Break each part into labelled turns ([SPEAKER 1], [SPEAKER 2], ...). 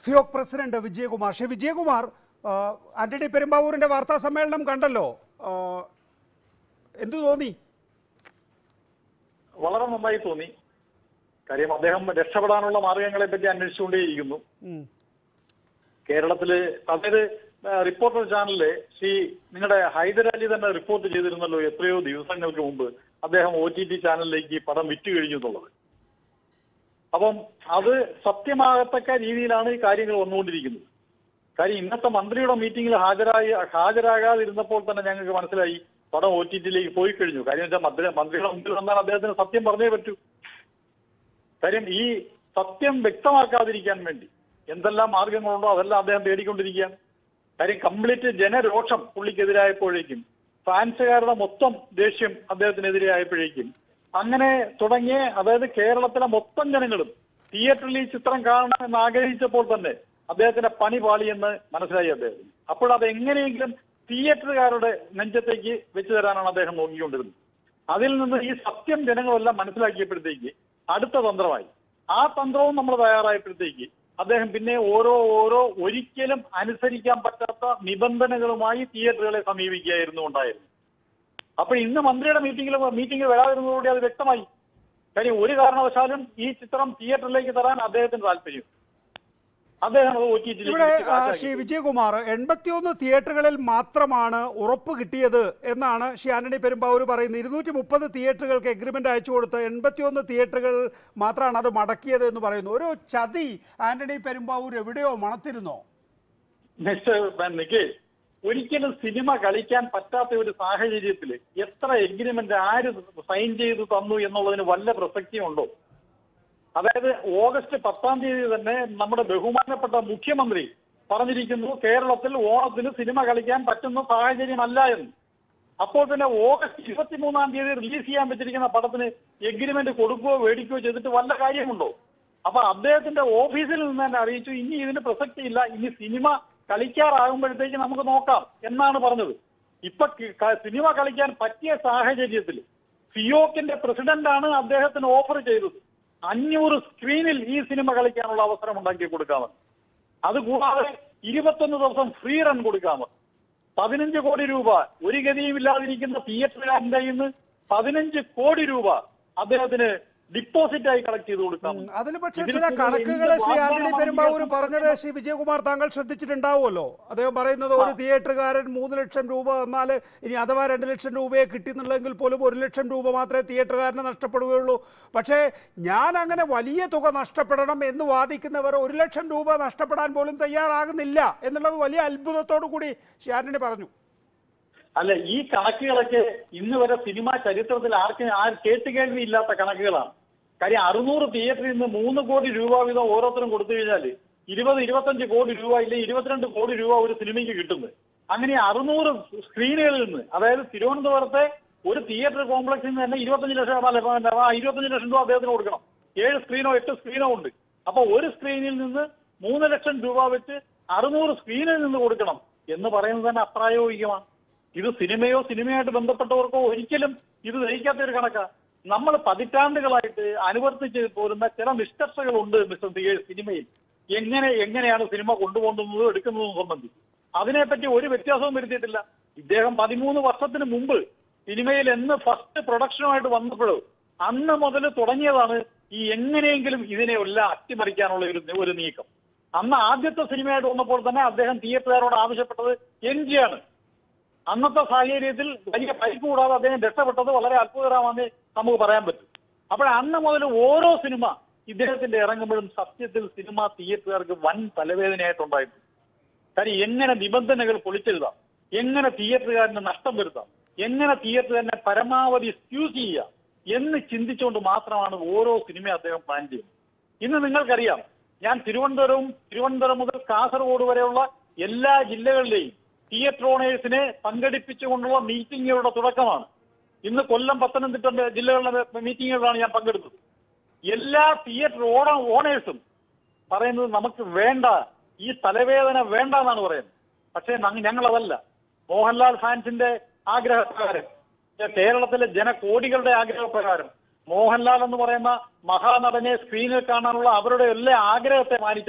[SPEAKER 1] FEUOK president Vijayakumar Sri Vijayakumar ആ, ആന്റണി പെരുമ്പാവൂരിന്റെ വാർത്താ സമ്മേളനം കണ്ടല്ലോ ആ, എന്തു തോന്നി
[SPEAKER 2] വളരെ നന്നായി തോന്നി കാര്യം അദ്ദേഹം രക്ഷപ്പെടാനുള്ള മാർഗങ്ങളെ പറ്റി അന്വേഷിച്ചുകൊണ്ടേയിരിക്കുന്നു
[SPEAKER 1] ഉം.
[SPEAKER 2] കേരളത്തില് അതായത് ആ, റിപ്പോർട്ടർ ചാനലില് ശ്രീ നിങ്ങളുടെ ഹൈദരാലി തന്നെ റിപ്പോർട്ട് ചെയ്തിരുന്നല്ലോ എത്രയോ ദിവസങ്ങൾക്ക് മുമ്പ് അദ്ദേഹം ഒ ടി ടി ചാനലിലേക്ക് പടം വിറ്റു കഴിഞ്ഞു എന്നുള്ളത് അപ്പം അത് സത്യമാകത്തക്ക രീതിയിലാണ് ഈ കാര്യങ്ങൾ വന്നുകൊണ്ടിരിക്കുന്നത് കാര്യം ഇന്നത്തെ മന്ത്രിയുടെ മീറ്റിംഗിൽ ഹാജരായി ഹാജരാകാതിരുന്നപ്പോൾ തന്നെ ഞങ്ങൾക്ക് മനസ്സിലായി പടം ഒ ടി ടിയിലേക്ക് പോയി കഴിഞ്ഞു കാര്യം വെച്ചാൽ മന്ത്രി മന്ത്രിയുടെ മുമ്പിൽ വന്നാൽ അദ്ദേഹത്തിന് സത്യം പറഞ്ഞേ പറ്റൂ കാര്യം ഈ സത്യം വ്യക്തമാക്കാതിരിക്കാൻ വേണ്ടി എന്തെല്ലാം മാർഗങ്ങളുണ്ടോ അതെല്ലാം അദ്ദേഹം തേടിക്കൊണ്ടിരിക്കുകയാണ് കാര്യം കംപ്ലീറ്റ് ജനരോഷം പുള്ളിക്കെതിരായപ്പോഴേക്കും ഫാൻസുകാരുടെ മൊത്തം ദേഷ്യം അദ്ദേഹത്തിനെതിരെ ആയപ്പോഴേക്കും അങ്ങനെ തുടങ്ങിയ അതായത് കേരളത്തിലെ മൊത്തം ജനങ്ങളും തിയേറ്ററിൽ ഈ ചിത്രം കാണണമെന്ന് ആഗ്രഹിച്ചപ്പോൾ തന്നെ അദ്ദേഹത്തിന്റെ പണി പാളിയെന്ന് മനസ്സിലായി അദ്ദേഹത്തിന് അപ്പോൾ അത് എങ്ങനെയെങ്കിലും തിയേറ്ററുകാരുടെ നെഞ്ചത്തേക്ക് വെച്ചു തരാനാണ് അദ്ദേഹം നോക്കിക്കൊണ്ടിരുന്നത് അതിൽ നിന്ന് ഈ സത്യം ജനങ്ങളെല്ലാം മനസ്സിലാക്കിയപ്പോഴത്തേക്ക് അടുത്ത തന്ത്രമായി ആ തന്ത്രവും നമ്മൾ തയ്യാറായപ്പോഴത്തേക്ക് അദ്ദേഹം പിന്നെ ഓരോ ഓരോ ഒരിക്കലും അനുസരിക്കാൻ പറ്റാത്ത നിബന്ധനകളുമായി തിയേറ്ററുകളെ സമീപിക്കുകയായിരുന്നു ഉണ്ടായിരുന്നു അപ്പോൾ ഇന്ന് മന്ത്രിയുടെ മീറ്റിംഗിൽ മീറ്റിംഗിൽ വരാതിരുന്നതോടെ അത് വ്യക്തമായി കാര്യം ഒരു കാരണവശാലും ഈ ചിത്രം തിയേറ്ററിലേക്ക് തരാൻ അദ്ദേഹത്തിന് താല്പര്യം അദ്ദേഹം അത് ഒ ടി
[SPEAKER 1] ഇവിടെ ആ, ശ്രീ വിജയകുമാർ എൺപത്തിയൊന്ന് തിയേറ്ററുകളിൽ മാത്രമാണ് ഉറപ്പ് കിട്ടിയത് എന്നാണ് ശ്രീ ആന്റണി പെരുമ്പാവൂർ പറയുന്നത് ഇരുന്നൂറ്റി മുപ്പത് തിയേറ്ററുകൾക്ക് എഗ്രിമെന്റ് അയച്ചു കൊടുത്ത് എൺപത്തിയൊന്ന് തിയേറ്ററുകൾ മാത്രമാണ് അത് മടക്കിയത് എന്ന് പറയുന്നു ഒരു ചതി ആന്റണി പെരുമ്പാവൂർ എവിടെയോ മണത്തിരുന്നോ
[SPEAKER 2] മിസ്റ്റർ നിക്ക് ഒരിക്കലും സിനിമ കളിക്കാൻ പറ്റാത്ത ഒരു സാഹചര്യത്തിൽ എത്ര എഗ്രിമെന്റ് ആര് സൈൻ ചെയ്ത് തന്നു എന്നുള്ളതിന് വല്ല പ്രസക്തിയുണ്ടോ അതായത് ഓഗസ്റ്റ് പത്താം തീയതി തന്നെ നമ്മുടെ ബഹുമാനപ്പെട്ട മുഖ്യമന്ത്രി പറഞ്ഞിരിക്കുന്നു കേരളത്തിൽ ഓണത്തിന് സിനിമ കളിക്കാൻ പറ്റുന്ന സാഹചര്യമല്ല എന്ന് അപ്പോൾ പിന്നെ ഓഗസ്റ്റ് ഇരുപത്തിമൂന്നാം തീയതി റിലീസ് ചെയ്യാൻ പറ്റിയിരിക്കുന്ന പടത്തിന് എഗ്രിമെന്റ് കൊടുക്കുകയോ മേടിക്കുകയോ ചെയ്തിട്ട് വല്ല കാര്യമുണ്ടോ അപ്പൊ അദ്ദേഹത്തിന്റെ ഓഫീസിൽ നിന്ന് തന്നെ അറിയിച്ചു ഇനി ഇതിന് പ്രസക്തിയില്ല ഇനി സിനിമ കളിക്കാറാകുമ്പോഴത്തേക്ക് നമുക്ക് നോക്കാം എന്നാണ് പറഞ്ഞത് ഇപ്പൊ ക- ക- സിനിമ കളിക്കാൻ പറ്റിയ സാഹചര്യത്തിൽ ഫിയോക്കിന്റെ പ്രസിഡന്റാണ് അദ്ദേഹത്തിന് ഓഫർ ചെയ്തത് അഞ്ഞൂറ് സ്ക്രീനിൽ ഈ സിനിമ കളിക്കാനുള്ള അവസരം ഉണ്ടാക്കി കൊടുക്കാമെന്ന് അതുകൂടാതെ ഇരുപത്തൊന്ന് ദിവസം ഫ്രീ റൺ കൊടുക്കാമെന്ന് പതിനഞ്ച് കോടി രൂപ ഒരു ഗതിയും ഇല്ലാതിരിക്കുന്ന തിയേറ്ററുകാരന്റെ കയ്യിൽ നിന്ന് പതിനഞ്ച് കോടി രൂപ അദ്ദേഹത്തിന് ഡിപ്പോസിറ്റ് ആയി കളക്ട് ചെയ്ത് കൊടുക്കാം
[SPEAKER 1] അതിൽ പക്ഷേ
[SPEAKER 2] ഇതിൽ
[SPEAKER 1] ചില
[SPEAKER 2] കൂടുതൽ
[SPEAKER 1] കണക്കുകൾ
[SPEAKER 2] എന്ത്
[SPEAKER 1] ശ്രീ ആന്റണി
[SPEAKER 2] വാഗ്ദാനമാണ്
[SPEAKER 1] പെരുമ്പാവൂർ
[SPEAKER 2] ഇദ്ദേഹം
[SPEAKER 1] പറഞ്ഞത് ശ്രീ വിജയകുമാർ താങ്കൾ ശ്രദ്ധിച്ചിട്ടുണ്ടാവുമല്ലോ അദ്ദേഹം പറയുന്നത് ഒരു തിയേറ്ററുകാരൻ മൂന്ന് ലക്ഷം രൂപ എന്നാൽ ഇനി അഥവാ രണ്ട് ലക്ഷം രൂപയെ കിട്ടിയെന്നുള്ളെങ്കിൽ പോലും ഒരു ലക്ഷം രൂപ മാത്രമേ തിയേറ്ററുകാരന് നഷ്ടപ്പെടുകയുള്ളൂ പക്ഷേ ഞാൻ അങ്ങനെ വലിയ തുക നഷ്ടപ്പെടണം എന്ന് വാദിക്കുന്നവർ ഒരു ലക്ഷം രൂപ നഷ്ടപ്പെടാൻ പോലും തയ്യാറാകുന്നില്ല എന്നുള്ളത് വലിയ അത്ഭുതത്തോടു കൂടി ശ്രീ ആന്റണി പറഞ്ഞു
[SPEAKER 2] അല്ല ഈ കണക്കുകളൊക്കെ ഇന്ന് വരെ സിനിമാ ചരിത്രത്തിൽ ആർക്കും ആർ കേട്ടുകേൾവി ഇല്ലാത്ത കണക്കുകളാണ് കാര്യം അറുന്നൂറ് തിയേറ്ററിൽ നിന്ന് മൂന്ന് കോടി രൂപ വീതം ഓരോരുത്തരും കൊടുത്തു കഴിഞ്ഞാൽ ഇരുപത് ഇരുപത്തഞ്ച് കോടി രൂപ ഇല്ല ഇരുപത്തിരണ്ട് കോടി രൂപ ഒരു സിനിമയ്ക്ക് കിട്ടുന്നത് അങ്ങനെ അറുന്നൂറ് സ്ക്രീനുകളിൽ നിന്ന് അതായത് തിരുവനന്തപുരത്തെ ഒരു തിയേറ്റർ കോംപ്ലക്സിൽ നിന്ന് തന്നെ ഇരുപത്തഞ്ച് ലക്ഷം അല്ല പിന്നെ ആ ഇരുപത്തഞ്ച് ലക്ഷം രൂപ അദ്ദേഹത്തിന് കൊടുക്കണം ഏഴ് സ്ക്രീനോ എട്ട് സ്ക്രീനോ ഉണ്ട് അപ്പൊ ഒരു സ്ക്രീനിൽ നിന്ന് മൂന്ന് ലക്ഷം രൂപ വെച്ച് അറുന്നൂറ് സ്ക്രീനിൽ നിന്ന് കൊടുക്കണം എന്ന് പറയുന്നത് തന്നെ അപ്രായോഗികമാണ് ഇത് സിനിമയോ സിനിമയായിട്ട് ബന്ധപ്പെട്ടവർക്കോ ഒരിക്കലും ഇത് ദഹിക്കാത്ത ഒരു കണക്കാ നമ്മൾ പതിറ്റാണ്ടുകളായിട്ട് അനുവർത്തിച്ച് പോരുന്ന ചില നിഷ്കർഷകളുണ്ട് മിസ്റ്റർ ദിയേഷ് സിനിമയിൽ എങ്ങനെ എങ്ങനെയാണ് സിനിമ കൊണ്ടുപോകുന്നതും എടുക്കുന്നതും സംബന്ധിച്ച് അതിനെപ്പറ്റി ഒരു വ്യത്യാസവും വരുത്തിയിട്ടില്ല ഇദ്ദേഹം പതിമൂന്ന് വർഷത്തിന് മുമ്പ് സിനിമയിൽ എന്ന് ഫസ്റ്റ് പ്രൊഡക്ഷനുമായിട്ട് വന്നപ്പോഴോ അന്ന് മുതൽ തുടങ്ങിയതാണ് ഈ എങ്ങനെയെങ്കിലും ഇതിനെ എല്ലാം അട്ടിമറിക്കാനുള്ള ഒരു ഒരു നീക്കം അന്ന് ആദ്യത്തെ സിനിമയായിട്ട് വന്നപ്പോൾ തന്നെ അദ്ദേഹം തിയേറ്ററുകാരോട് ആവശ്യപ്പെട്ടത് എൻ ആണ് അന്നത്തെ സാഹചര്യത്തിൽ വലിയ പൈപ്പ് കൂടാതെ അദ്ദേഹം രക്ഷപ്പെട്ടത് വളരെ അത്ഭുതകരമാണെന്ന് നമുക്ക് പറയാൻ പറ്റും അപ്പോൾ അന്ന് മുതൽ ഓരോ സിനിമ ഇദ്ദേഹത്തിന്റെ ഇറങ്ങുമ്പോഴും സത്യത്തിൽ സിനിമ തിയേറ്ററുകാർക്ക് വൻ തലവേദനയായിട്ടുണ്ടായിരുന്നു കാര്യം എങ്ങനെ നിബന്ധനകൾ പൊളിച്ചെഴുതാം എങ്ങനെ തിയേറ്ററുകാരന് നഷ്ടം വരുത്താം എങ്ങനെ തിയേറ്ററുകാരനെ പരമാവധി സ്ക്യൂസ് ചെയ്യാം എന്ന് ചിന്തിച്ചുകൊണ്ട് മാത്രമാണ് ഓരോ സിനിമ അദ്ദേഹം പ്ലാൻ ചെയ്യുന്നത് ഇന്ന് നിങ്ങൾക്കറിയാം ഞാൻ തിരുവനന്തപുരവും തിരുവനന്തപുരം മുതൽ കാസർഗോഡ് വരെയുള്ള എല്ലാ ജില്ലകളിലെയും തിയേറ്റർ ഓണേഴ്സിനെ പങ്കെടുപ്പിച്ചുകൊണ്ടുള്ള മീറ്റിങ്ങുകളുടെ തുടക്കമാണ് ഇന്ന് കൊല്ലം പത്തനംതിട്ട ജില്ലകളിലെ മീറ്റിങ്ങുകളിലാണ് ഞാൻ പങ്കെടുത്തത് എല്ലാ തിയേറ്റർ ഓണ ഓണേഴ്സും പറയുന്നത് നമുക്ക് വേണ്ട ഈ തലവേദന വേണ്ട എന്നാണ് പറയുന്നത് പക്ഷേ ഞങ്ങ- ഞങ്ങളതല്ല മോഹൻലാൽ ഫാൻസിന്റെ ആഗ്രഹപ്രകാരം കേരളത്തിലെ ജനകോടികളുടെ ആഗ്രഹപ്രകാരം മോഹൻലാൽ എന്ന് പറയുന്ന മഹാനടനെ സ്ക്രീനിൽ കാണാനുള്ള അവരുടെ എല്ലാ ആഗ്രഹത്തെ മാനിച്ചാണ്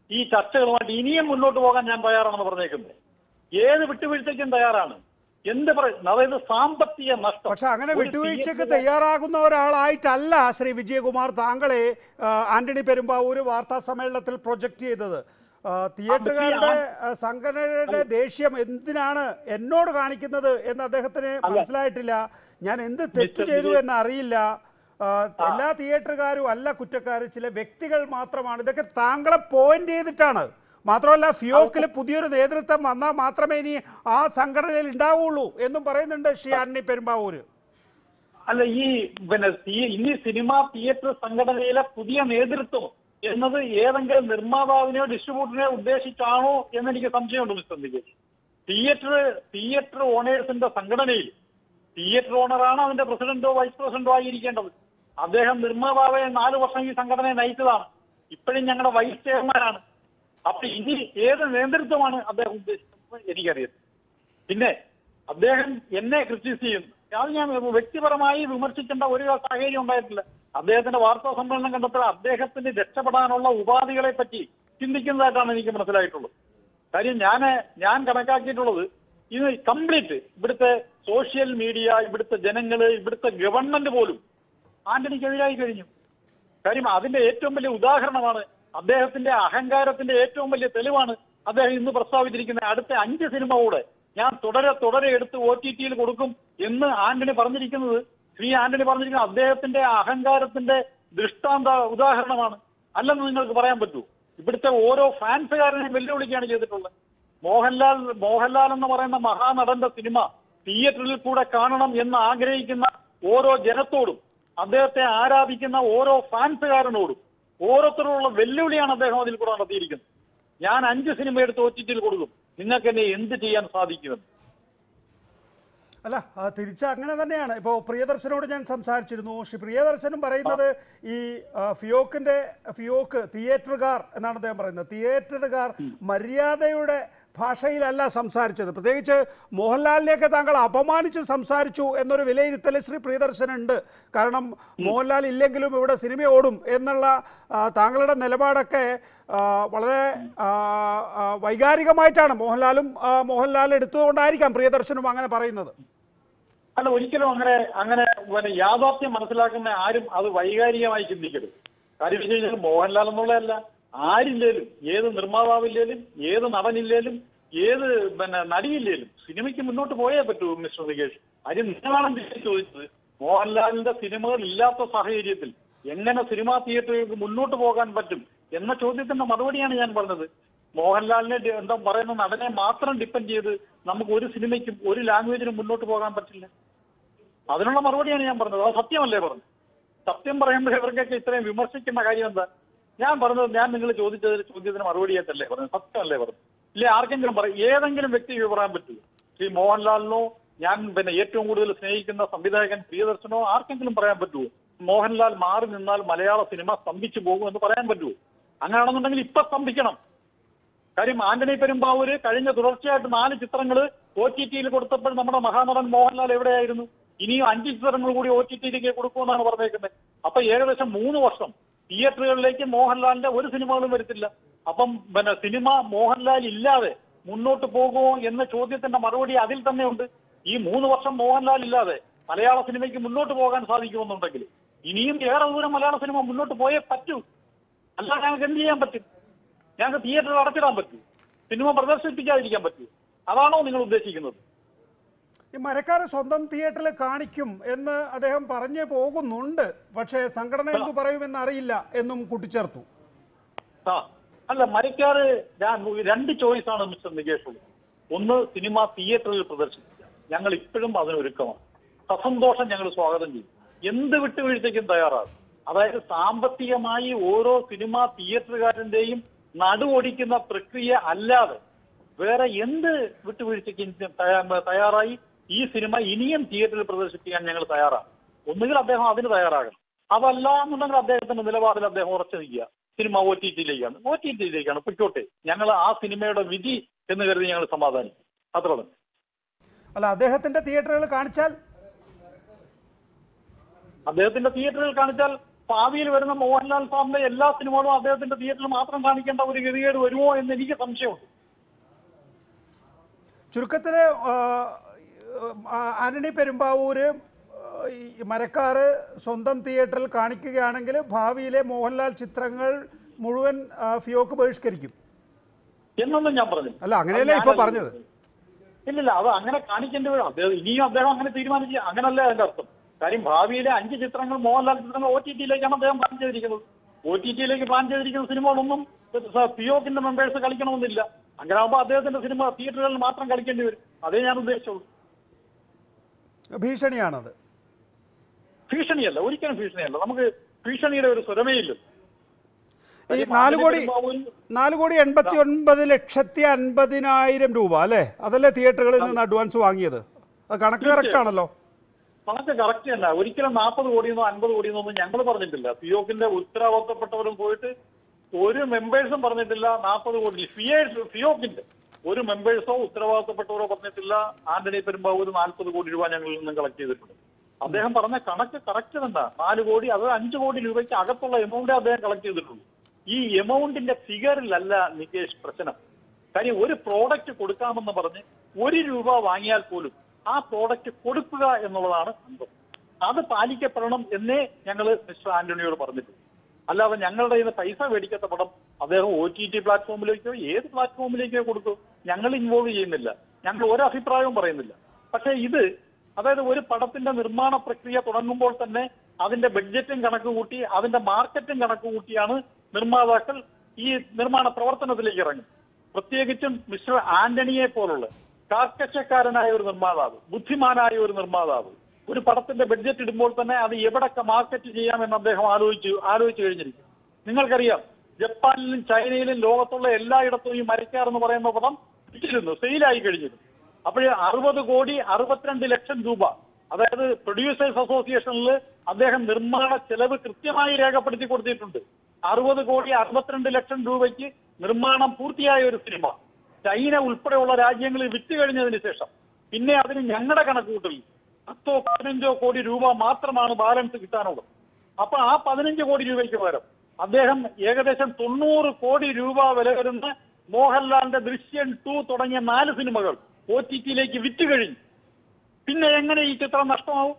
[SPEAKER 2] ഈ ചർച്ചകളുമായിട്ട് ഇനിയും മുന്നോട്ട് പോകാൻ ഞാൻ തയ്യാറാണെന്ന് പറഞ്ഞേക്കുന്നത് ഏത് വിട്ടുവീഴ്ചയ്ക്കും തയ്യാറാണ് എന്ത് പറയും അതായത് സാമ്പത്തിക നഷ്ടം
[SPEAKER 1] പക്ഷെ അങ്ങനെ
[SPEAKER 2] ഒരു
[SPEAKER 1] വിട്ടുവീഴ്ചക്ക്
[SPEAKER 2] theatre-
[SPEAKER 1] തയ്യാറാകുന്ന ഒരാളായിട്ടല്ല ശ്രീ വിജയകുമാർ താങ്കളെ ആ, ആന്റണി പെരുമ്പാവൂര് വാർത്താ സമ്മേളനത്തിൽ പ്രൊജക്ട് ചെയ്തത് ആ, തിയേറ്ററുകാരുടെ ആ, സംഘടനയുടെ ദേഷ്യം എന്തിനാണ് എന്നോട് കാണിക്കുന്നത് എന്ന് അദ്ദേഹത്തിന് മനസ്സിലായിട്ടില്ല ഞാൻ എന്ത് തെറ്റ്
[SPEAKER 2] മിസ്റ്റർ
[SPEAKER 1] ചെയ്തു
[SPEAKER 2] വിജയ്-
[SPEAKER 1] എന്ന് അറിയില്ല ആ, എല്ലാ തിയേറ്ററുകാരും അല്ല കുറ്റക്കാർ ചില വ്യക്തികൾ മാത്രമാണ് ഇതൊക്കെ താങ്കളെ പോയിന്റ് ചെയ്തിട്ടാണ് മാത്രമല്ല ഫിയോക്കിൽ പുതിയൊരു നേതൃത്വം വന്നാൽ മാത്രമേ ഇനി ആ സംഘടനയിൽ ഉണ്ടാവുള്ളൂ എന്നും പറയുന്നുണ്ട് ശ്രീ ആന്റണി പെരുമ്പാവൂര്
[SPEAKER 2] അല്ല ഈ പിന്നെ തീ- ഇനി സിനിമാ തിയേറ്റർ സംഘടനയിലെ പുതിയ നേതൃത്വം എന്നത് ഏതെങ്കിലും നിർമ്മാതാവിനെയോ ഡിസ്ട്രിബ്യൂട്ടറിനെയോ ഉദ്ദേശിച്ചാണോ എന്നെനിക്ക് സംശയമുണ്ട് മിസ്റ്റർ നികേഷ് തിയേറ്റർ തിയേറ്റർ ഓണേഴ്സിന്റെ സംഘടനയിൽ തിയേറ്റർ ഓണറാണ് അതിന്റെ പ്രസിഡന്റോ വൈസ് പ്രസിഡന്റോ ആയിരിക്കേണ്ടത് അദ്ദേഹം നിർമ്മാതാവെ നാല് വർഷം ഈ സംഘടനയെ നയിച്ചതാണ് ഇപ്പോഴും ഞങ്ങളുടെ വൈസ് ചെയർമാനാണ് അപ്പൊ ഇനി ഏത് നേതൃത്വമാണ് അദ്ദേഹം ഉദ്ദേശിക്കുന്നത് എനിക്കറിയാം പിന്നെ അദ്ദേഹം എന്നെ ക്രിറ്റിസൈസ് ചെയ്യുന്നു അത് ഞാൻ വ്യക്തിപരമായി വിമർശിക്കേണ്ട ഒരു സാഹചര്യം ഉണ്ടായിട്ടില്ല അദ്ദേഹത്തിന്റെ വാർത്താ സമ്മേളനം കണ്ടപ്പോൾ അദ്ദേഹത്തിന് രക്ഷപ്പെടാനുള്ള ഉപാധികളെ പറ്റി ചിന്തിക്കുന്നതായിട്ടാണ് എനിക്ക് മനസ്സിലായിട്ടുള്ളത് കാര്യം ഞാൻ ഞാൻ കണക്കാക്കിയിട്ടുള്ളത് ഇത് കംപ്ലീറ്റ് ഇവിടുത്തെ സോഷ്യൽ മീഡിയ ഇവിടുത്തെ ജനങ്ങള് ഇവിടുത്തെ ഗവൺമെന്റ് പോലും ആന്റണിക്കെതിരായി കഴിഞ്ഞു കാര്യം അതിന്റെ ഏറ്റവും വലിയ ഉദാഹരണമാണ് അദ്ദേഹത്തിന്റെ അഹങ്കാരത്തിന്റെ ഏറ്റവും വലിയ തെളിവാണ് അദ്ദേഹം ഇന്ന് പ്രസ്താവിച്ചിരിക്കുന്ന അടുത്ത അഞ്ച് സിനിമ കൂടെ ഞാൻ തുടരെ തുടരെ എടുത്ത് ഒ ടി ടിയിൽ കൊടുക്കും എന്ന് ആന്റണി പറഞ്ഞിരിക്കുന്നത് ശ്രീ ആന്റണി പറഞ്ഞിരിക്കുന്നത് അദ്ദേഹത്തിന്റെ അഹങ്കാരത്തിന്റെ ദൃഷ്ടാന്ത ഉദാഹരണമാണ് അല്ലെന്ന് നിങ്ങൾക്ക് പറയാൻ പറ്റൂ ഇവിടുത്തെ ഓരോ ഫാൻസുകാരനെയും വെല്ലുവിളിക്കുകയാണ് ചെയ്തിട്ടുള്ളത് മോഹൻലാൽ മോഹൻലാൽ എന്ന് പറയുന്ന മഹാനടന്റെ സിനിമ തിയേറ്ററിൽ കൂടെ കാണണം എന്ന് ആഗ്രഹിക്കുന്ന ഓരോ ജനത്തോടും അദ്ദേഹത്തെ ആരാധിക്കുന്ന ഓരോ ഫാൻസുകാരനോടും ഓരോരുത്തരോടുള്ള വെല്ലുവിളിയാണ് അദ്ദേഹം അതിൽ കൂടെ നടത്തിയിരിക്കുന്നത് ഞാൻ അഞ്ച് സിനിമ എടുത്ത് ഒ ടി ടിയിൽ കൊടുക്കും നിങ്ങൾക്ക് എന്നെ എന്ത് ചെയ്യാൻ സാധിക്കുമെന്ന്
[SPEAKER 1] അല്ല ആ, തിരിച്ച് അങ്ങനെ തന്നെയാണ് ഇപ്പോൾ പ്രിയദർശനോട് ഞാൻ സംസാരിച്ചിരുന്നു ശ്രീ പ്രിയദർശനും പറയുന്നത് ഈ ആ, ഫിയോക്കിന്റെ ഫിയോക്ക് തിയേറ്ററുകാർ എന്നാണ് അദ്ദേഹം പറയുന്നത് തിയേറ്ററുകാർ മര്യാദയുടെ ഭാഷയിലല്ല സംസാരിച്ചത് പ്രത്യേകിച്ച് മോഹൻലാലിനെയൊക്കെ താങ്കൾ അപമാനിച്ച് സംസാരിച്ചു എന്നൊരു വിലയിരുത്തൽ ശ്രീ പ്രിയദർശനുണ്ട് കാരണം മോഹൻലാൽ ഇല്ലെങ്കിലും ഇവിടെ സിനിമ ഓടും എന്നുള്ള ആ, താങ്കളുടെ നിലപാടൊക്കെ ആ, വളരെ ആ, ആ, വൈകാരികമായിട്ടാണ് മോഹൻലാലും ആ, മോഹൻലാൽ എടുത്തുകൊണ്ടായിരിക്കാം പ്രിയദർശനും അങ്ങനെ പറയുന്നത്
[SPEAKER 2] അല്ല ഒരിക്കലും അങ്ങനെ അങ്ങനെ പിന്നെ യാഥാർത്ഥ്യം മനസ്സിലാക്കുന്ന ആരും അത് വൈകാരികമായി ചിന്തിക്കരുത് കാര്യം വെച്ച് കഴിഞ്ഞാൽ മോഹൻലാൽ എന്നുള്ളതല്ല ആരില്ലേലും ഏത് നിർമ്മാതാവില്ലേലും ഏത് നടനില്ലേലും ഏത് പിന്നെ നടിയില്ലേലും സിനിമയ്ക്ക് മുന്നോട്ട് പോയേ പറ്റൂ മിസ്റ്റർ നികേഷ് കാര്യം നിങ്ങളാണ് എനിക്ക് ചോദിച്ചത് മോഹൻലാലിന്റെ സിനിമകൾ ഇല്ലാത്ത സാഹചര്യത്തിൽ എങ്ങനെ സിനിമാ തിയേറ്ററുകൾക്ക് മുന്നോട്ട് പോകാൻ പറ്റും എന്ന ചോദ്യത്തിന്റെ മറുപടിയാണ് ഞാൻ പറഞ്ഞത് മോഹൻലാലിനെ ഡി- എന്താ പറയുന്ന നടനെ മാത്രം ഡിപ്പെൻഡ് ചെയ്ത് നമുക്ക് ഒരു സിനിമയ്ക്കും ഒരു ലാംഗ്വേജിനും മുന്നോട്ട് പോകാൻ പറ്റില്ല അതിനുള്ള മറുപടിയാണ് ഞാൻ പറഞ്ഞത് അത് സത്യമല്ലേ പറഞ്ഞത് സത്യം പറയുമ്പോൾ ഇവർക്കൊക്കെ ഇത്രയും വിമർശിക്കുന്ന കാര്യം എന്താ ഞാൻ പറഞ്ഞത് ഞാൻ നിങ്ങൾ ചോദിച്ചത് ചോദ്യത്തിന് മറുപടിയായിട്ടല്ലേ പറഞ്ഞത് സത്യമല്ലേ പറഞ്ഞത് ഇല്ലേ ആർക്കെങ്കിലും പറയും ഏതെങ്കിലും വ്യക്തിക്ക് പറയാൻ പറ്റുമോ ശ്രീ മോഹൻലാലിനോ ഞാൻ പിന്നെ ഏറ്റവും കൂടുതൽ സ്നേഹിക്കുന്ന സംവിധായകൻ പ്രിയദർശനോ ആർക്കെങ്കിലും പറയാൻ പറ്റുമോ മോഹൻലാൽ മാറി നിന്നാൽ മലയാള സിനിമ സ്തംഭിച്ചു പോകും എന്ന് പറയാൻ പറ്റുമോ അങ്ങനെയാണെന്നുണ്ടെങ്കിൽ ഇപ്പൊ സ്തംഭിക്കണം കാര്യം ആന്റണി പെരുമ്പാവൂര് കഴിഞ്ഞ തുടർച്ചയായിട്ട് നാല് ചിത്രങ്ങൾ ഒ ടി ടിയിൽ കൊടുത്തപ്പോൾ നമ്മുടെ മഹാനടൻ മോഹൻലാൽ എവിടെയായിരുന്നു ഇനിയും അഞ്ച് ചിത്രങ്ങൾ കൂടി ഒ ടി ടിയിലേക്ക് കൊടുക്കുമെന്നാണ് പറഞ്ഞേക്കുന്നത് അപ്പൊ ഏകദേശം മൂന്ന് വർഷം തിയേറ്ററുകളിലേക്ക് മോഹൻലാലിന്റെ ഒരു സിനിമകളും വരത്തില്ല അപ്പം പിന്നെ സിനിമ മോഹൻലാൽ ഇല്ലാതെ മുന്നോട്ട് പോകുമോ എന്ന ചോദ്യത്തിന്റെ മറുപടി അതിൽ തന്നെ ഉണ്ട് ഈ മൂന്ന് വർഷം മോഹൻലാൽ ഇല്ലാതെ മലയാള സിനിമയ്ക്ക് മുന്നോട്ട് പോകാൻ സാധിക്കുമെന്നുണ്ടെങ്കിൽ ഇനിയും ഏറെ ദൂരം മലയാള സിനിമ മുന്നോട്ട് പോയേ പറ്റൂ അല്ലാതെ ഞങ്ങൾക്ക് എന്ത് ചെയ്യാൻ പറ്റും ഞങ്ങൾക്ക് തിയേറ്ററിൽ അടച്ചിടാൻ പറ്റൂ സിനിമ പ്രദർശിപ്പിക്കാതിരിക്കാൻ പറ്റൂ അതാണോ നിങ്ങൾ ഉദ്ദേശിക്കുന്നത്
[SPEAKER 1] ഈ മരക്കാരെ സ്വന്തം തിയേറ്ററിൽ കാണിക്കും എന്ന് അദ്ദേഹം പറഞ്ഞു പോകുന്നുണ്ട് പക്ഷേ സംഘടന എന്തു പറയുമെന്ന് അറിയില്ല എന്നും കൂട്ടിച്ചേർത്തു
[SPEAKER 2] ആ അല്ല മരക്കാറ് ഞാൻ രണ്ട് ചോയ്സ് ആണ് മിസ്റ്റർ നികേഷ് ഉള്ളത് ഒന്ന് സിനിമ തിയേറ്ററിൽ പ്രദർശിപ്പിക്കുക ഞങ്ങൾ ഇപ്പോഴും അതിനൊരുക്കമാണ് സസന്തോഷം ഞങ്ങൾ സ്വാഗതം ചെയ്യും എന്ത് വിട്ടുവീഴ്ചയ്ക്കും തയ്യാറാകും അതായത് സാമ്പത്തികമായി ഓരോ സിനിമ തിയേറ്ററുകാരന്റെയും നടുവൊടിക്കുന്ന പ്രക്രിയ അല്ലാതെ വേറെ എന്ത് വിട്ടുവീഴ്ചയ്ക്കും തയ്യാ- തയ്യാറായി ഈ സിനിമ ഇനിയും തിയേറ്ററിൽ പ്രദർശിപ്പിക്കാൻ ഞങ്ങൾ തയ്യാറാണ് ഒന്നുകിൽ അദ്ദേഹം അതിന് തയ്യാറാകണം അതല്ല എന്നുണ്ടെങ്കിൽ അദ്ദേഹത്തിന്റെ നിലപാടിൽ അദ്ദേഹം ഉറച്ചു നിൽക്കുക സിനിമ ഒ ടി ടിയിലേക്കാണ് ഒ ടി ടിയിലേക്കാണ് പൊയ്ക്കോട്ടെ ഞങ്ങൾ ആ സിനിമയുടെ വിധി എന്ന് കരുതി ഞങ്ങൾ സമാധാനിക്കും അത്ര തന്നെ
[SPEAKER 1] അല്ല അദ്ദേഹത്തിന്റെ തിയേറ്ററുകൾ കാണിച്ചാൽ
[SPEAKER 2] അദ്ദേഹത്തിന്റെ തിയേറ്ററിൽ കാണിച്ചാൽ ഭാവിയിൽ വരുന്ന മോഹൻലാൽ സാറിന്റെ എല്ലാ സിനിമകളും അദ്ദേഹത്തിന്റെ തിയേറ്ററിൽ മാത്രം കാണിക്കേണ്ട ഒരു ഗതികേട് വരുമോ എന്ന് എനിക്ക് സംശയമുണ്ട്
[SPEAKER 1] ചുരുക്കത്തിൽ ആന്റണി പെരുമ്പാവൂര് ആ, ഈ മരക്കാറ് സ്വന്തം തിയേറ്ററിൽ കാണിക്കുകയാണെങ്കിൽ ഭാവിയിലെ മോഹൻലാൽ ചിത്രങ്ങൾ മുഴുവൻ ആ, ഫിയോക്ക് ബഹിഷ്കരിക്കും
[SPEAKER 2] എന്നൊന്നും ഞാൻ പറഞ്ഞു
[SPEAKER 1] അല്ല അങ്ങനെയല്ലേ ഇപ്പൊ പറഞ്ഞത്
[SPEAKER 2] ഇല്ലില്ല അത് അങ്ങനെ കാണിക്കേണ്ടി വരും അദ്ദേഹം ഇനിയും അദ്ദേഹം അങ്ങനെ തീരുമാനിക്കുക അങ്ങനല്ല അതിന്റെ അർത്ഥം കാര്യം ഭാവിയിലെ അഞ്ച് ചിത്രങ്ങൾ മോഹൻലാൽ ചിത്രങ്ങൾ ഒ ടി ടിയിലേക്കാണ് അദ്ദേഹം പ്ലാൻ ചെയ്തിരിക്കുന്നത് ഒ ടി ടിയിലേക്ക് പ്ലാൻ ചെയ്തിരിക്കുന്ന സിനിമകളൊന്നും പിയോക്കിന്റെ മെമ്പേഴ്സ് കളിക്കണമെന്നില്ല അങ്ങനെ ആകുമ്പോൾ അദ്ദേഹത്തിന്റെ സിനിമ തിയേറ്ററുകളിൽ മാത്രം കളിക്കേണ്ടി വരും അതേ ഞാൻ ഉദ്ദേശിച്ചുള്ളൂ
[SPEAKER 1] ഭീഷണിയാണത്
[SPEAKER 2] ഭീഷണിയല്ല ഒരിക്കലും ഭീഷണിയല്ല നമുക്ക് ഭീഷണിയുടെ ഒരു സ്വരമേ ഇല്ല
[SPEAKER 1] ഈ നാല് കോടി നാല് കോടി എൺപത്തി ഒൻപത് ലക്ഷത്തി അൻപതിനായിരം രൂപ അല്ലേ അതല്ലേ തിയേറ്ററുകളിൽ നിന്ന് അഡ്വാൻസ് വാങ്ങിയത് അത് കണക്ക് കറക്റ്റ് ആണല്ലോ
[SPEAKER 2] കണക്ക് കറക്റ്റ് തന്നെ ഒരിക്കലും നാൽപ്പത് കോടിയെന്നോ അൻപത് കോടിയെന്നോ ഒന്നും ഞങ്ങൾ പറഞ്ഞിട്ടില്ല പിയോക്കിന്റെ ഉത്തരവാദിത്തപ്പെട്ടവരും പോയിട്ട് ഒരു മെമ്പേഴ്സും പറഞ്ഞിട്ടില്ല നാൽപ്പത് കോടി ഫിയേഴ്സ് ഫിയോക്കിന്റെ ഒരു മെമ്പേഴ്സോ ഉത്തരവാദിത്തപ്പെട്ടവരോ പറഞ്ഞിട്ടില്ല ആന്റണി പെരുമ്പാവൂർ നാൽപ്പത് കോടി രൂപ ഞങ്ങളിൽ നിന്ന് കളക്ട് ചെയ്തിട്ടുണ്ട് അദ്ദേഹം പറഞ്ഞ കണക്ക് കറക്റ്റ് തന്നെ നാല് കോടി അത് അഞ്ച് കോടി രൂപയ്ക്ക് അകത്തുള്ള എമൗണ്ടേ അദ്ദേഹം കളക്ട് ചെയ്തിട്ടുള്ളൂ ഈ എമൗണ്ടിന്റെ ഫിഗറിലല്ല നികേഷ് പ്രശ്നം കാര്യം ഒരു പ്രോഡക്റ്റ് കൊടുക്കാമെന്ന് പറഞ്ഞ് ഒരു രൂപ വാങ്ങിയാൽ പോലും ആ പ്രോഡക്റ്റ് കൊടുക്കുക എന്നുള്ളതാണ് അന്തം അത് പാലിക്കപ്പെടണം എന്നേ ഞങ്ങൾ മിസ്റ്റർ ആന്റണിയോട് പറഞ്ഞിട്ടുണ്ട് അല്ലാതെ ഞങ്ങളുടെ കയ്യിൽ നിന്ന് പൈസ മേടിക്കാത്ത പടം അദ്ദേഹം ഒ ടി ടി പ്ലാറ്റ്ഫോമിലേക്കോ ഏത് പ്ലാറ്റ്ഫോമിലേക്കോ കൊടുത്തു ഞങ്ങൾ ഇൻവോൾവ് ചെയ്യുന്നില്ല ഞങ്ങൾ ഒരു അഭിപ്രായവും പറയുന്നില്ല പക്ഷേ ഇത് അതായത് ഒരു പടത്തിന്റെ നിർമ്മാണ പ്രക്രിയ തുടങ്ങുമ്പോൾ തന്നെ അതിന്റെ ബഡ്ജറ്റും കണക്ക് കൂട്ടി അതിന്റെ മാർക്കറ്റും കണക്ക് കൂട്ടിയാണ് നിർമ്മാതാക്കൾ ഈ നിർമ്മാണ പ്രവർത്തനത്തിലേക്ക് ഇറങ്ങും പ്രത്യേകിച്ചും മിസ്റ്റർ ആന്റണിയെ പോലുള്ള കാർക്കശക്കാരനായ ഒരു നിർമ്മാതാവ് ബുദ്ധിമാനായ ഒരു നിർമ്മാതാവ് ഒരു പടത്തിന്റെ ബഡ്ജറ്റ് ഇടുമ്പോൾ തന്നെ അത് എവിടൊക്കെ മാർക്കറ്റ് ചെയ്യാമെന്ന് അദ്ദേഹം ആലോചിച്ചു ആലോചിച്ചു കഴിഞ്ഞിരിക്കും നിങ്ങൾക്കറിയാം ജപ്പാനിലും ചൈനയിലും ലോകത്തുള്ള എല്ലായിടത്തും ഈ മരിക്കാർ എന്ന് പറയുന്ന പദം വിറ്റിരുന്നു സെയിലായി കഴിഞ്ഞിരുന്നു അപ്പോൾ അറുപത് കോടി അറുപത്തിരണ്ട് ലക്ഷം രൂപ അതായത് പ്രൊഡ്യൂസേഴ്സ് അസോസിയേഷനിൽ അദ്ദേഹം നിർമ്മാണ ചെലവ് കൃത്യമായി രേഖപ്പെടുത്തി കൊടുത്തിട്ടുണ്ട് അറുപത് കോടി അറുപത്തിരണ്ട് ലക്ഷം രൂപയ്ക്ക് നിർമ്മാണം പൂർത്തിയായ ഒരു സിനിമ ചൈന ഉൾപ്പെടെയുള്ള രാജ്യങ്ങളിൽ വിറ്റ് കഴിഞ്ഞതിന് ശേഷം പിന്നെ അതിന് ഞങ്ങളുടെ കണക്കുകൂട്ടൽ പത്തോ പതിനഞ്ചോ കോടി രൂപ മാത്രമാണ് ബാലൻസ് കിട്ടാനുള്ളത് അപ്പൊ ആ പതിനഞ്ച് കോടി രൂപയ്ക്ക് പകരം അദ്ദേഹം ഏകദേശം തൊണ്ണൂറ് കോടി രൂപ വില വരുന്ന മോഹൻലാലിന്റെ ദൃശ്യം ടു തുടങ്ങിയ നാല് സിനിമകൾ ഒ ടി ടിയിലേക്ക് വിറ്റ് കഴിഞ്ഞു പിന്നെ എങ്ങനെ ഈ ചിത്രം നഷ്ടമാവും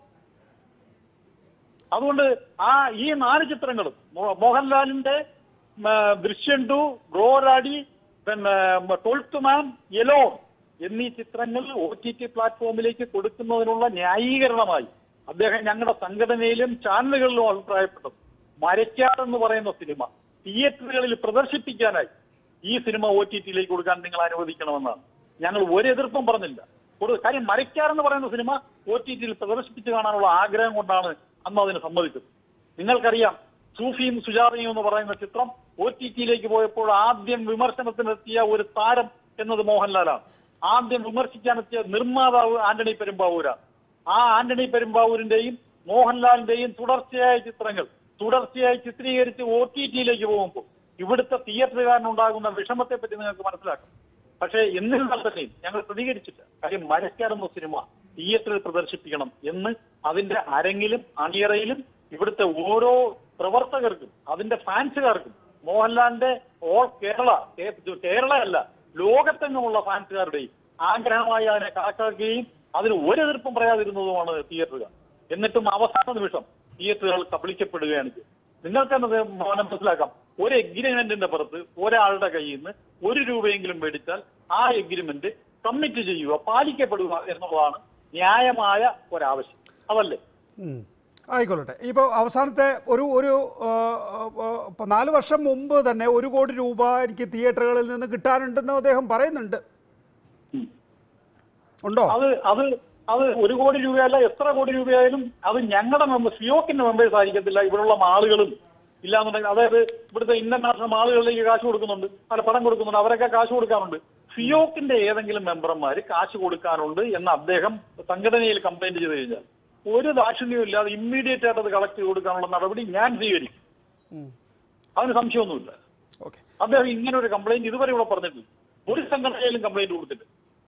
[SPEAKER 2] അതുകൊണ്ട് ആ ഈ നാല് ചിത്രങ്ങളും മോ- മോഹൻലാലിന്റെ ഉം, ആ, ദൃശ്യം ടു ബ്രോരാടി പിന്നെ ട്വൽത്ത് മാൻ യെലോ എന്നീ ചിത്രങ്ങൾ ഒ ടി ടി പ്ലാറ്റ്ഫോമിലേക്ക് കൊടുക്കുന്നതിനുള്ള ന്യായീകരണമായി അദ്ദേഹം ഞങ്ങളുടെ സംഘടനയിലും ചാനലുകളിലും അഭിപ്രായപ്പെട്ടത് മരക്കാർ എന്ന് പറയുന്ന സിനിമ തിയേറ്ററുകളിൽ പ്രദർശിപ്പിക്കാനായി ഈ സിനിമ ഒ ടി ടിയിലേക്ക് കൊടുക്കാൻ നിങ്ങൾ അനുവദിക്കണമെന്നാണ് ഞങ്ങൾ ഒരു എതിർപ്പും പറഞ്ഞില്ല കൊടു- കാര്യം മരക്കാർ എന്ന് പറയുന്ന സിനിമ ഒ ടി ടിയിൽ പ്രദർശിപ്പിച്ച് കാണാനുള്ള ആഗ്രഹം കൊണ്ടാണ് അന്ന് അതിന് സമ്മതിച്ചത് നിങ്ങൾക്കറിയാം സൂഫിയും സുജാതയും എന്ന് പറയുന്ന ചിത്രം ഒ ടി ടിയിലേക്ക് പോയപ്പോൾ ആദ്യം വിമർശനത്തിനെത്തിയ ഒരു താരം എന്നത് മോഹൻലാലാണ് ആദ്യം വിമർശിക്കാനെത്തിയ നിർമ്മാതാവ് ആന്റണി പെരുമ്പാവൂരാണ് ആ ആന്റണി പെരുമ്പാവൂരിന്റെയും മോഹൻലാലിന്റെയും തുടർച്ചയായ ചിത്രങ്ങൾ തുടർച്ചയായി ചിത്രീകരിച്ച് ഒ ടി ടിയിലേക്ക് പോകുമ്പോൾ ഇവിടുത്തെ തിയേറ്ററുകാരനുണ്ടാകുന്ന വിഷമത്തെ പറ്റി നിങ്ങൾക്ക് മനസ്സിലാക്കാം പക്ഷേ എന്നിരുന്നാൽ തന്നെയും ഞങ്ങൾ പ്രതികരിച്ചില്ല കാര്യം മരക്കാർ എന്ന സിനിമ തിയേറ്ററിൽ പ്രദർശിപ്പിക്കണം എന്ന് അതിന്റെ അരങ്ങിലും അണിയറയിലും ഇവിടുത്തെ ഓരോ പ്രവർത്തകർക്കും അതിന്റെ ഫാൻസുകാർക്കും മോഹൻലാലിന്റെ ഓൾ കേരള കേ- കേരള അല്ല ലോകത്തെങ്ങുമുള്ള ഫാൻസുകാരുടെയും ആഗ്രഹമായി അതിനെ കണക്കാക്കുകയും അതിന് ഒരു എതിർപ്പും പറയാതിരുന്നതുമാണ് തിയേറ്ററുകൾ എന്നിട്ടും അവസാന നിമിഷം തിയേറ്ററുകൾ കബളിക്കപ്പെടുകയാണ് ചെയ്തത് നിങ്ങൾക്കെന്നത് മനസ്സിലാക്കാം ഒരു എഗ്രിമെന്റിന്റെ പുറത്ത് ഒരാളുടെ കയ്യിൽ നിന്ന് ഒരു രൂപയെങ്കിലും മേടിച്ചാൽ ആ എഗ്രിമെന്റ് കമ്മിറ്റ് ചെയ്യുക പാലിക്കപ്പെടുക എന്നുള്ളതാണ് ന്യായമായ ഒരാവശ്യം അതല്ലേ
[SPEAKER 1] ഉം. ആയിക്കൊള്ളട്ടെ ഇപ്പോൾ അവസാനത്തെ ഒരു ഒരു ആ, ആ, ഇപ്പൊ നാല് വർഷം മുമ്പ് തന്നെ ഒരു കോടി രൂപ എനിക്ക് തിയേറ്ററുകളിൽ നിന്ന് കിട്ടാനുണ്ടെന്ന് അദ്ദേഹം പറയുന്നുണ്ട്
[SPEAKER 2] ഉം.
[SPEAKER 1] ഉണ്ടോ
[SPEAKER 2] അത് അത് അത് ഒരു കോടി രൂപയല്ല എത്ര കോടി രൂപയായാലും അത് ഞങ്ങളുടെ മെമ്പർ സിയോക്കിന്റെ മെമ്പേഴ്സ് ആയിരിക്കത്തില്ല ഇവിടെയുള്ള മാളുകളും ഇല്ലാന്നുണ്ടെങ്കിൽ അതായത് ഇവിടുത്തെ ഇന്റർനാഷണൽ മാളുകളിലേക്ക് കാശ് കൊടുക്കുന്നുണ്ട് അല്ല പണം കൊടുക്കുന്നുണ്ട് അവരൊക്കെ കാശ് കൊടുക്കാറുണ്ട് ഫിയോക്കിന്റെ ഏതെങ്കിലും മെമ്പർമാർ കാശ് കൊടുക്കാനുണ്ട് എന്ന് അദ്ദേഹം സംഘടനയിൽ കംപ്ലൈന്റ് ചെയ്ത് കഴിഞ്ഞാൽ ഒരു ദാക്ഷിണ്യവും ഇല്ലാതെ ഇമ്മീഡിയറ്റ് ആയിട്ട് അത് കളക്ട് ചെയ്ത് കൊടുക്കാനുള്ള നടപടി ഞാൻ സ്വീകരിക്കും
[SPEAKER 1] ഉം.
[SPEAKER 2] അതിന് സംശയമൊന്നുമില്ല
[SPEAKER 1] ഓക്കെ
[SPEAKER 2] അദ്ദേഹം ഇങ്ങനെ ഒരു കംപ്ലൈന്റ് ഇതുവരെ ഇവിടെ പറഞ്ഞിട്ടില്ല ഒരു സംഘടനയിലും കംപ്ലൈന്റ് കൊടുത്തിട്ട്